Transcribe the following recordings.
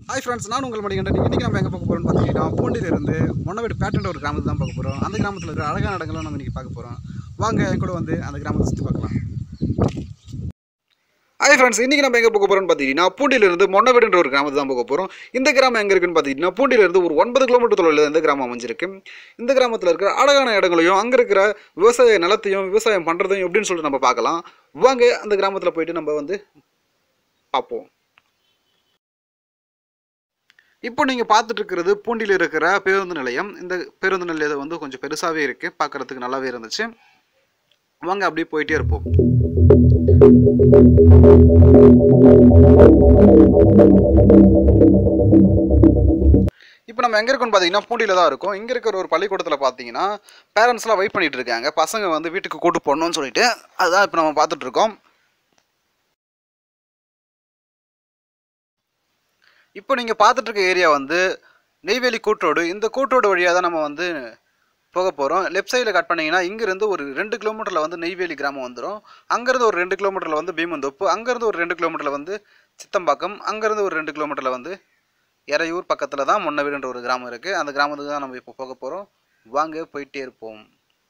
hi friends நான் உங்கள் மணிகண்டன் இன்றைக்கி நம்ம எங்கே பார்க்க போகிறோம்னு பார்த்தீங்கன்னா பூண்டிலிருந்து மொன்னவீடு பேட்டன்ற ஒரு கிராமத்தை தான் பார்க்க போகிறோம் அந்த கிராமத்தில் இருக்கிற அழகான இடங்களை நம்ம இன்றைக்கி பார்க்க போகிறோம் வாங்க என் கூட வந்து அந்த கிராமத்தை சுற்றி பார்க்கலாம் ஹாய் ஃப்ரெண்ட்ஸ் இன்றைக்கி நம்ம எங்கே போக போகிறோம்னு பார்த்தீங்கன்னா பூண்டிலிருந்து மொன்னவீடுன்ற ஒரு கிராமத்தை தான் போக போகிறோம் இந்த கிராமம் எங்கே இருக்குன்னு பார்த்தீங்கன்னா பூண்டிலிருந்து ஒரு ஒன்பது கிலோமீட்டர் தொலைவில் இந்த கிராமம் அமைஞ்சிருக்கு இந்த கிராமத்தில் இருக்கிற அழகான இடங்களையும் அங்கே இருக்கிற விவசாய நிலத்தையும் விவசாயம் பண்ணுறதையும் எப்படின்னு சொல்லிட்டு நம்ம பார்க்கலாம் வாங்க அந்த கிராமத்தில் போயிட்டு நம்ம வந்து பார்ப்போம் இப்போ நீங்கள் பார்த்துட்டு இருக்கிறது பூண்டியில் இருக்கிற பேருந்து நிலையம் இந்த பேருந்து நிலையம் வந்து கொஞ்சம் பெருசாகவே இருக்குது பார்க்குறதுக்கு நல்லாவே இருந்துச்சு வாங்க அப்படியே போயிட்டே இருப்போம் இப்போ நம்ம எங்கே இருக்கோம்னு பார்த்தீங்கன்னா பூண்டியில் தான் இருக்கோம் இங்கே இருக்கிற ஒரு பள்ளிக்கூடத்தில் பார்த்தீங்கன்னா பேரண்ட்ஸ்லாம் வெயிட் பண்ணிட்டு இருக்காங்க பசங்க வந்து வீட்டுக்கு கூட்டு போடணும்னு சொல்லிட்டு அதுதான் இப்போ நம்ம பார்த்துட்டு இருக்கோம் இப்போ நீங்கள் பார்த்துட்டு இருக்க ஏரியா வந்து நெய்வேலி கூட்ரோடு இந்த கூட்ரோடு வழியாக தான் நம்ம வந்து போக போகிறோம் லெஃப்ட் சைடில் கட் பண்ணிங்கன்னா இங்கேருந்து ஒரு ரெண்டு கிலோமீட்டரில் வந்து நெய்வேலி கிராமம் வந்துடும் அங்கேருந்து ஒரு ரெண்டு கிலோமீட்டரில் வந்து பீமந்தோப்பு அங்கேருந்து ஒரு ரெண்டு கிலோமீட்டரில் வந்து சித்தம்பாக்கம் அங்கேருந்து ஒரு ரெண்டு கிலோமீட்டரில் வந்து எறையூர் பக்கத்தில் தான் முன்னவீடுன்ற ஒரு கிராமம் இருக்குது அந்த கிராமத்துக்கு தான் நம்ம இப்போ போக போகிறோம் வாங்க போயிட்டே இருப்போம்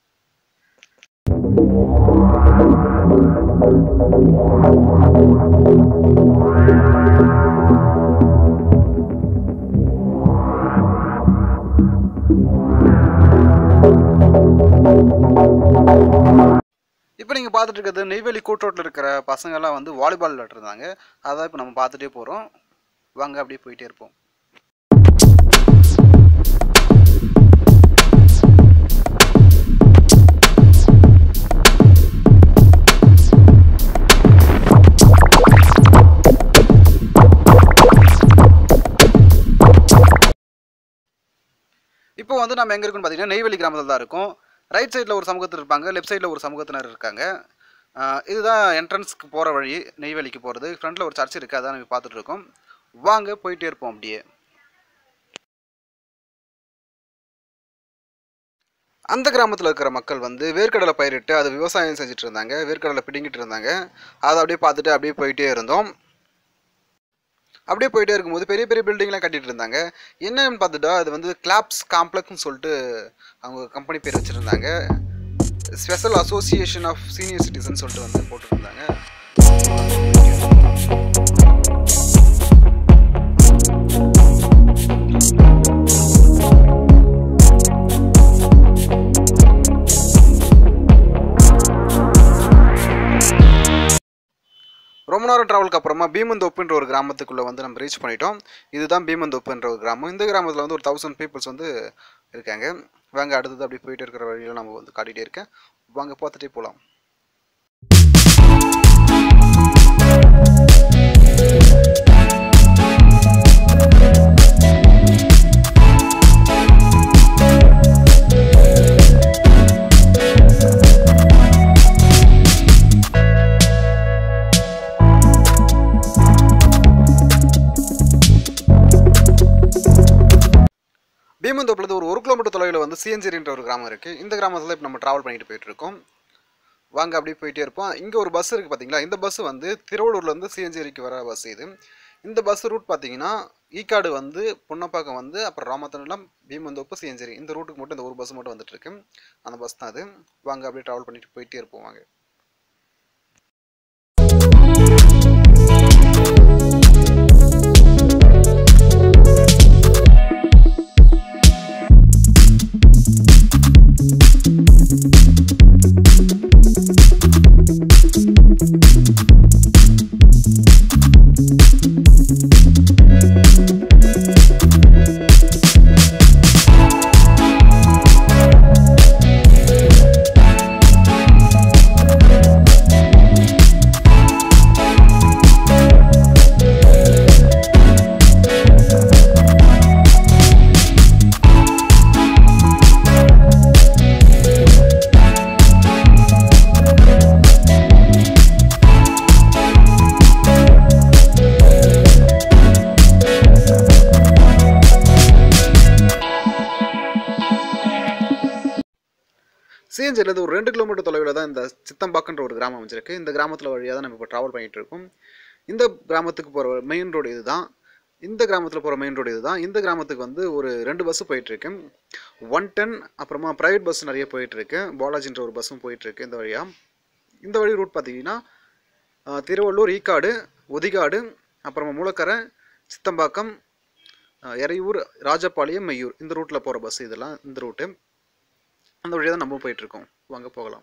இப்போ நீங்கள் பார்த்துட்டு இருக்கிறது நெய்வேலி கூட்டோட்டில் இருக்கிற பசங்கள்லாம் வந்து வாலிபால் விளையாட்டுருந்தாங்க அதான் இப்போ நம்ம பார்த்துட்டே போகிறோம் வாங்க அப்படியே போயிட்டே இருப்போம் இப்போ வந்து நம்ம எங்கே இருக்குன்னு பார்த்தீங்கன்னா நெய்வேலி கிராமத்தில் தான் இருக்கும் ரைட் சைடில் ஒரு சமூகத்தில் இருப்பாங்க லெஃப்ட் சைடில் ஒரு சமூகத்தினர் இருக்காங்க ஆஹ் இதுதான் என்ட்ரன்ஸ்க்கு போகிற வழி நெய்வேலிக்கு போகிறது ஃப்ரண்ட்டில் ஒரு சர்ச் இருக்குது அதான் நம்ம பார்த்துட்டு இருக்கோம் வாங்க போயிட்டே இருப்போம் அப்படியே அந்த கிராமத்தில் இருக்கிற மக்கள் வந்து வேர்க்கடலை பயிரிட்டு அது விவசாயம் செஞ்சுட்டு இருந்தாங்க வேர்க்கடலை பிடுங்கிட்டு இருந்தாங்க அதை அப்படியே பார்த்துட்டு அப்படியே போயிட்டே இருந்தோம் அப்படியே போயிட்டே இருக்கும்போது பெரிய பெரிய பில்டிங்லாம் கட்டிட்டு இருந்தாங்க என்னன்னு பார்த்துட்டா அது வந்து கிளாப்ஸ் காம்ப்ளெக்ஸ்னு சொல்லிட்டு அவங்க கம்பெனி பேர் வச்சுருந்தாங்க special association of senior citizen சொல்லிட்டு வந்து போட்டுருந்தாங்க ரொம்ப நேரம் ட்ராவலுக்கு அப்புறமா பீமந்தோப்புன்ற ஒரு கிராமத்துக்குள்ளே வந்து நம்ம ரீச் பண்ணிட்டோம் இதுதான் பீமந்தோப்புன்ற ஒரு கிராமம் இந்த கிராமத்தில் வந்து ஒரு தௌசண்ட் பீப்புள்ஸ் வந்து இருக்காங்க வாங்க அடுத்தது அப்படி போயிட்டு இருக்கிற வழியில் நம்ம வந்து காட்டிகிட்டே இருக்கேன் வாங்க பார்த்துட்டே போகலாம் பீமந்தோப்புலேருந்து ஒரு ஒரு கிலோமீட்டர் தொலைவில் வந்து சிஎன்ஜிரின்ற ஒரு கிராமம் இருக்குது இந்த கிராமத்தில் இப்போ நம்ம ட்ராவல் பண்ணிட்டு போயிட்டு இருக்கோம் வாங்க அப்படியே போயிட்டே இருப்போம் இங்கே ஒரு பஸ் இருக்குது பார்த்தீங்களா இந்த பஸ் வந்து திருவள்ளூர்லேருந்து சிஎன்ஜிரிக்கு வர பஸ் இது இந்த பஸ் ரூட் பார்த்தீங்கன்னா ஈக்காடு வந்து புன்னப்பாக்கம் வந்து அப்புறம் ராமத்தனலம் பீமந்தோப்பு சிஎன்ஜிரி இந்த ரூட்டுக்கு மட்டும் இந்த ஒரு பஸ் மட்டும் வந்துட்டு இருக்கு அந்த பஸ் தான் அது வாங்க அப்படியே ட்ராவல் பண்ணிட்டு போயிட்டே இருப்போம் வாங்க சிஎன்ஜிலேருந்து ஒரு ரெண்டு கிலோமீட்டர் தொலைவில் தான் இந்த சித்தம்பாக்கன்ற ஒரு கிராமம் அமைஞ்சிருக்கு இந்த கிராமத்தில் வழியாக தான் நம்ம இப்போ ட்ராவல் பண்ணிகிட்டு இருக்கோம் இந்த கிராமத்துக்கு போகிற மெயின் ரோடு இதுதான் இந்த கிராமத்தில் போகிற மெயின் ரோடு இதுதான் இந்த கிராமத்துக்கு வந்து ஒரு ரெண்டு பஸ்ஸு போயிட்டுருக்கு ஒன் டென் அப்புறமா ப்ரைவேட் பஸ் நிறைய போயிட்டுருக்கு பாலாஜின்ற ஒரு பஸ்ஸும் போயிட்டுருக்கு இந்த வழியாக இந்த வழி ரூட் பார்த்தீங்கன்னா ஆஹ், திருவள்ளூர் ஈக்காடு ஒதிகாடு அப்புறமா மூலக்கரை சித்தம்பாக்கம் ஆஹ், எறையூர் ராஜபாளையம் மெய்யூர் இந்த ரூட்டில் போகிற பஸ் இதெல்லாம் இந்த ரூட்டு அந்த வழியாக தான் நம்ம போயிட்டுருக்கோம் வாங்க போகலாம்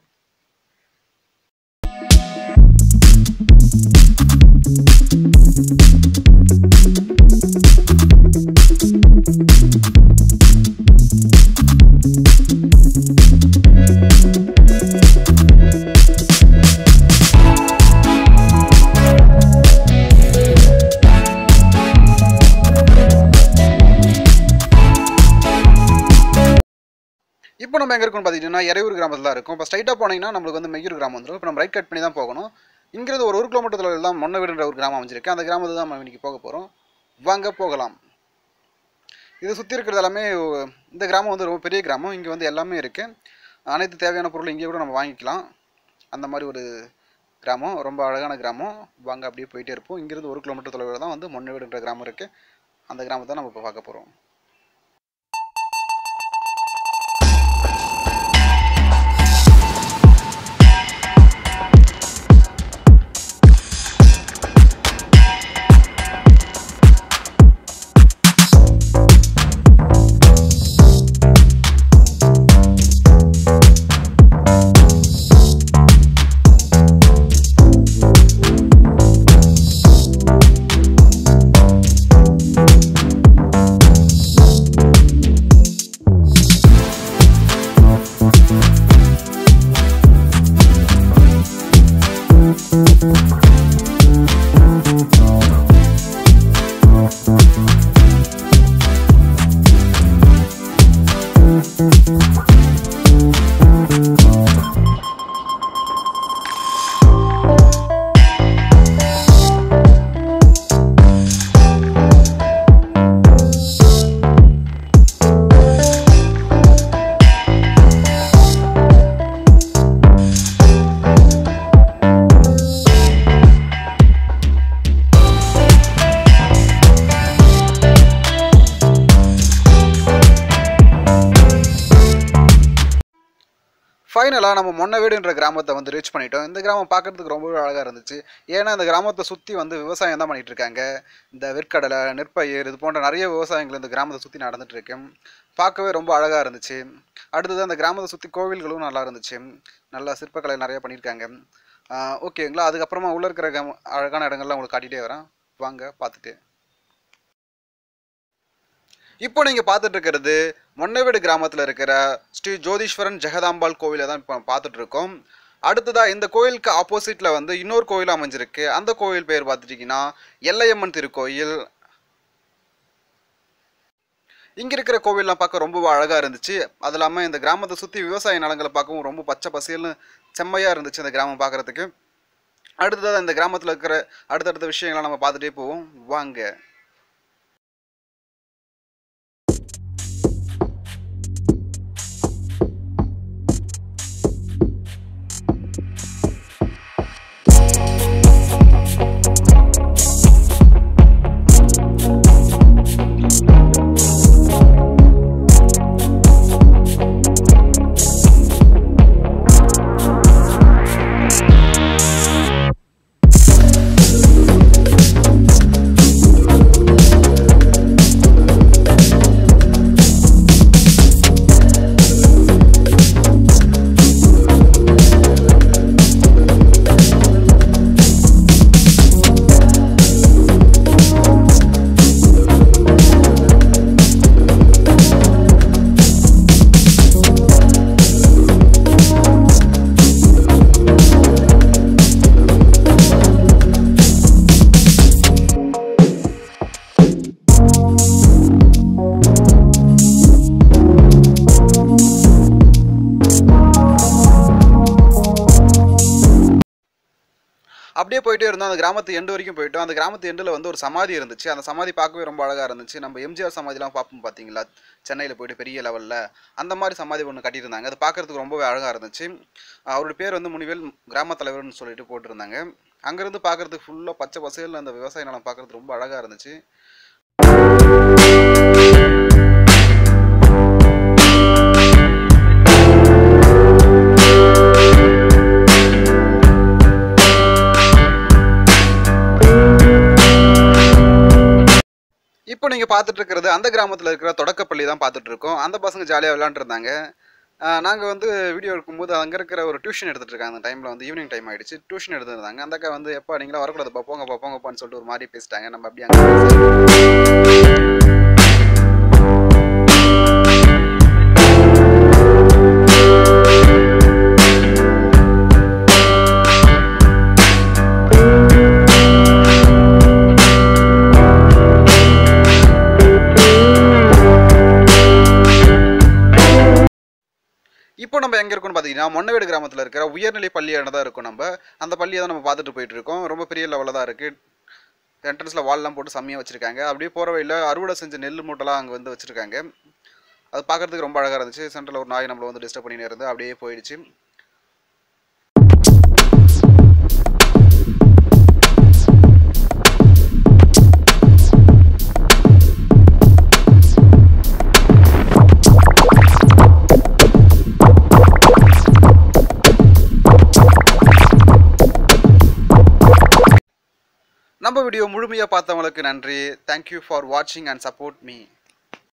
இப்போ நம்ம எங்கே இருக்கோம்னு பார்த்தீங்கன்னா எறையூர் கிராமத்தில் தான் இருக்கும் இப்போ ஸ்ட்ரைட்டாக போனீங்கன்னா நம்மளுக்கு வந்து மெய்யூர் கிராமம் வந்துடும் இப்போ நம்ம ரைட் கட் பண்ணி தான் போகணும் இங்கிருந்து ஒரு ஒரு கிலோமீட்டர் தொலைவில் தான் மொன்னவீடுன்ற ஒரு கிராமம் அமைஞ்சிருக்கு அந்த கிராமத்தில் தான் நம்ம இன்னைக்கு போக போகிறோம் வாங்க போகலாம் இதை சுற்றி இருக்கிறது எல்லாமே ஒ- இந்த கிராமம் வந்து ரொம்ப பெரிய கிராமம் இங்கே வந்து எல்லாமே இருக்குது அனைத்து தேவையான பொருள் இங்கே கூட நம்ம வாங்கிக்கலாம் அந்த மாதிரி ஒரு கிராமம் ரொம்ப அழகான கிராமம் வாங்க அப்படியே போயிட்டே இருப்போம் இங்கிருந்து ஒரு கிலோமீட்டர் தொலைவில் தான் வந்து மொன்னவீடுன்ற கிராமம் இருக்குது அந்த கிராமத்தை நம்ம இப்போ பார்க்க போகிறோம் ஃபைனலாக நம்ம மொன்னவீடுன்ற கிராமத்தை வந்து ரீச் பண்ணிட்டோம் இந்த கிராமம் பார்க்கறதுக்கு ரொம்பவே அழகாக இருந்துச்சு ஏன்னா இந்த கிராமத்தை சுற்றி வந்து விவசாயம் தான் பண்ணிட்டு இருக்காங்க இந்த வெற்கடலை நெற்பயிர் இது போன்ற நிறைய விவசாயங்கள் இந்த கிராமத்தை சுற்றி நடந்துட்டு இருக்கு பார்க்கவே ரொம்ப அழகாக இருந்துச்சு அடுத்தது அந்த கிராமத்தை சுற்றி கோவில்களும் நல்லா இருந்துச்சு நல்லா சிற்பக்கலை நிறைய பண்ணியிருக்காங்க ஆஹ் ஓகேங்களா அதுக்கப்புறமா உள்ள இருக்கிற கிராம- அழகான இடங்கள்லாம் உங்களுக்கு காட்டிகிட்டே வரேன் வாங்க பார்த்துட்டு இப்போ நீங்கள் பார்த்துட்டு இருக்கிறது மொன்னவீடு கிராமத்தில் இருக்கிற ஸ்ரீ ஜோதீஸ்வரன் ஜெகதாம்பாள் கோவிலை தான் இப்போ பார்த்துட்டு இருக்கோம் அடுத்ததாக இந்த கோயிலுக்கு ஆப்போசிட்டில் வந்து இன்னொரு கோயில் அமைஞ்சிருக்கு அந்த கோயில் பேர் பார்த்துட்டிங்கன்னா எல்லையம்மன் திருக்கோயில் இங்கே இருக்கிற கோவில்லாம் பார்க்க ரொம்ப அழகாக இருந்துச்சு அது இல்லாமல் இந்த கிராமத்தை சுற்றி விவசாய நிலங்களை பார்க்கவும் ரொம்ப பச்சை பசேல்னு செம்மையாக இருந்துச்சு இந்த கிராமம் பார்க்குறதுக்கு அடுத்ததாக இந்த கிராமத்தில் இருக்கிற அடுத்தடுத்த விஷயங்களை நம்ம பார்த்துட்டே போவோம் வாங்க அப்படியே போயிட்டே இருந்தோம் அந்த கிராமத்து எண்டு வரைக்கும் போயிட்டோம் அந்த கிராமத்து எண்டில் வந்து ஒரு சமாதி இருந்துச்சு அந்த சமாதி பார்க்கவே ரொம்ப அழகாக இருந்துச்சு நம்ம எம்ஜிஆர் சமாதிலாம் பார்ப்போம் பார்த்தீங்களா சென்னையில் போயிட்டு பெரிய லெவலில் அந்த மாதிரி சமாதி ஒன்று கட்டியிருந்தாங்க அது பார்க்கறதுக்கு ரொம்பவே அழகாக இருந்துச்சு அவருடைய பேர் வந்து முனிவேல் கிராம தலைவர்னு சொல்லிட்டு போட்டிருந்தாங்க அங்கேருந்து பார்க்கறதுக்கு ஃபுல்லாக பச்சை பசேல்னு அந்த விவசாய நிலம் பார்க்கறதுக்கு ரொம்ப அழகாக இருந்துச்சு இப்போ நீங்கள் பார்த்துட்டு இருக்கிறது அந்த கிராமத்தில் இருக்கிற தொடக்கப்பள்ளி தான் பார்த்துட்டு இருக்கோம் அந்த பசங்க ஜாலியாக விளாண்டுருந்தாங்க நாங்கள் வந்து வீடியோ எடுக்கும்போது அங்கே இருக்கிற ஒரு டியூஷன் எடுத்துகிட்டு இருக்காங்க அந்த டைமில் வந்து ஈவினிங் டைம் ஆயிடுச்சு டியூஷன் எடுத்துருந்தாங்க அந்த அக்கா வந்து எப்போ நீங்களாம் வரக்கூடாது போங்க போங்கப்பான்னு சொல்லிட்டு ஒரு மாதிரி பேசிட்டாங்க நம்ம அப்படியே அங்கே இப்போ நம்ம எங்கே இருக்கோம்னு பார்த்தீங்கன்னா மொன்னவேடு கிராமத்தில் இருக்கிற உயர்நிலை பள்ளியான தான் இருக்கும் நம்ம அந்த பள்ளியை தான் நம்ம பார்த்துட்டு போயிட்டு இருக்கோம் ரொம்ப பெரிய லெவலில் தான் இருக்குது என்ட்ரன்ஸில் வால்லாம் போட்டு செம்மையாக வச்சுருக்காங்க அப்படியே போகிற வழியில் அறுவடை செஞ்ச நெல் மூட்டைலாம் அங்கே வந்து வச்சுருக்காங்க அது பார்க்குறதுக்கு ரொம்ப அழகாக இருந்துச்சு சென்டரில் ஒரு நாய் நம்மளை வந்து டிஸ்டர்ப் பண்ணினே இருந்து அப்படியே போயிடுச்சு நம்ம வீடியோ முழுமையாக பார்த்தவங்களுக்கு நன்றி தேங்க்யூ ஃபார் வாட்சிங் அண்ட் சப்போர்ட் மீ